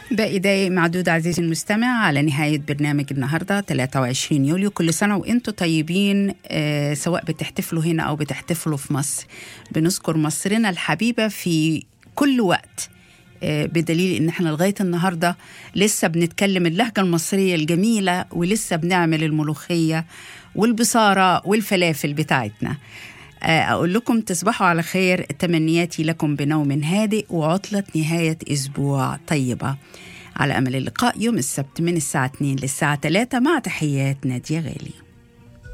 باقي دقايق معدودة عزيزي المستمع على نهاية برنامج النهاردة 23 يوليو كل سنة وانتم طيبين آه سواء بتحتفلوا هنا أو بتحتفلوا في مصر بنذكر مصرنا الحبيبة في كل وقت آه بدليل ان احنا لغايه النهارده لسه بنتكلم اللهجه المصريه الجميله ولسه بنعمل الملوخيه والبصاره والفلافل بتاعتنا أقول لكم تصبحوا على خير تمنياتي لكم بنوم هادئ وعطلة نهاية أسبوع طيبة على أمل اللقاء يوم السبت من الساعة 2 للساعة 3 مع تحيات نادية غالي